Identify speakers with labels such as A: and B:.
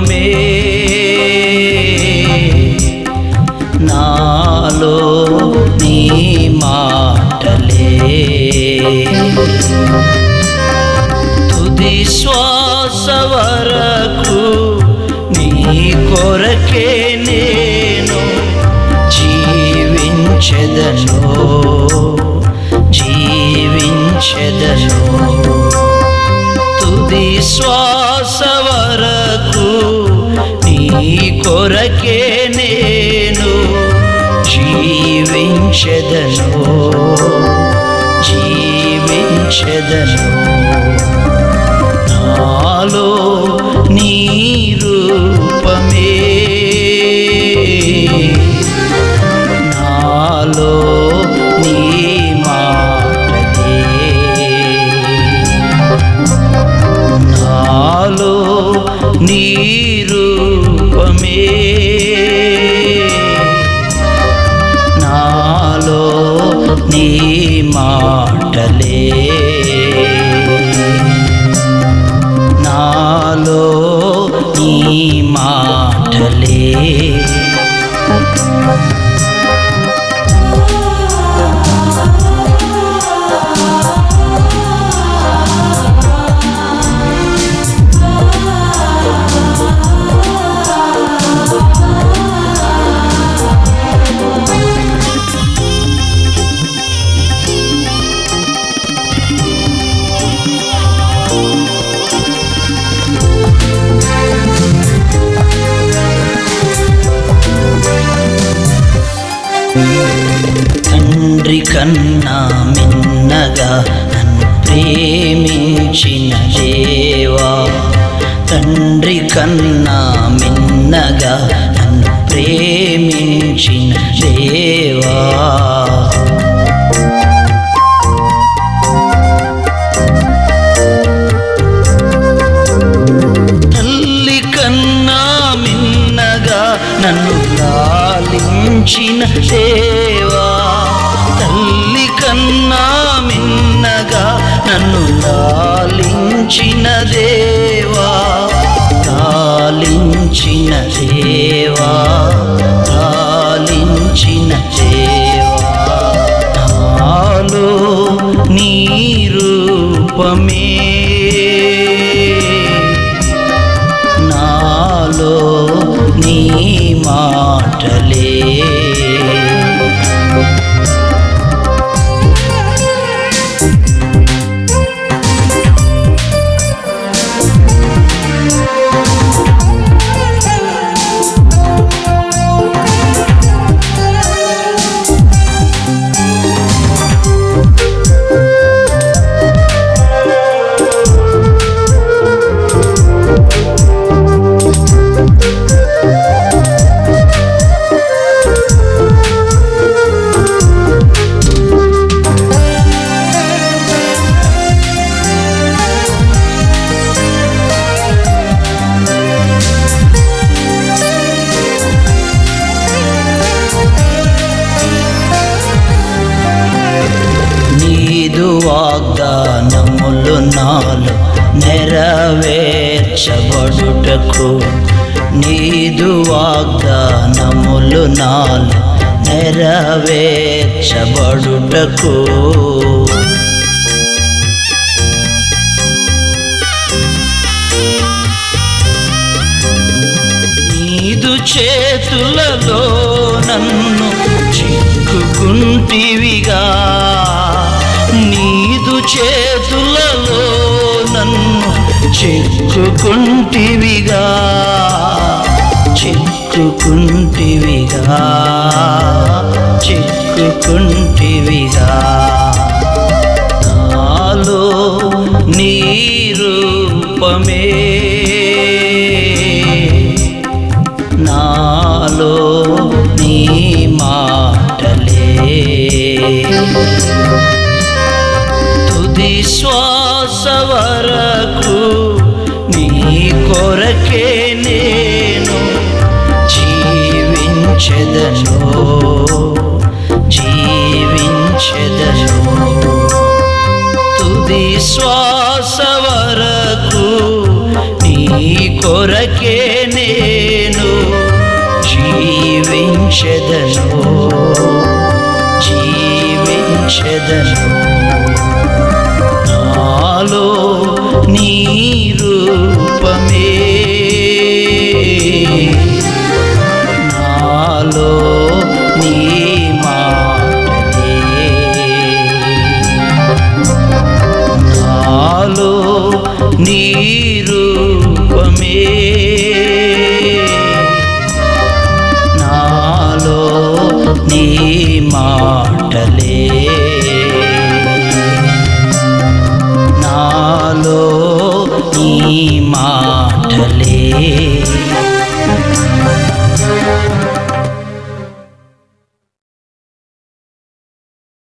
A: రూపమే నాలో నీ మాటలే తుది శ్వాస వరకు నీ కొరకే నేను జీవించెదను జీవించెదను తుది శ్వాస వరకు నీ కొరకే నేను జీవించెదను జీవించెదను నాలో నీ రూపమే నాలో నీ మాటలే నాలో నీ రూపమే నాలో నీ మాటలే నాలో నీ మాటలే తండ్రి కన్నా మిన్నగా నన్ను ప్రేమించిన దేవా తండ్రి కన్నా మిన్నగా నన్ను ప్రేమించిన దేవా తల్లి కన్నా మిన్నగా నన్ను లాలించిన దేవా తల్లి కన్నా మిన్నగా నన్ను లాలించిన దేవా లాలించిన దేవా లాలించిన దేవా నాలో నీ రూపమే నాలో నీ మాటలే నీదు వాగ్దానములు నాలు నెరవేర్చబడుటకు నీదు వాగ్దానములు నాలు నెరవేర్చబడుటకు నీదు చేతులలో నన్ను చిక్కుకుంటివిగా నీదు చేతులలో నన్ను చిక్కుకుంటివిగా చిక్కుకుంటివిగా చిక్కుకుంటివిగా నాలో నీ రూపమే నాలో నీ మాటలే తుది శ్వాస వరకు నీ కొరకే నేను జీవించెదను జీవించెదను తుది శ్వాస వరకు నీ కొరకే వర్ణించెదను నాలో నీ రూపమే నాలో నీ మాటలే నాలో నీ రూపమే నాలో నీ మాటలే నాలో నీ మాటలే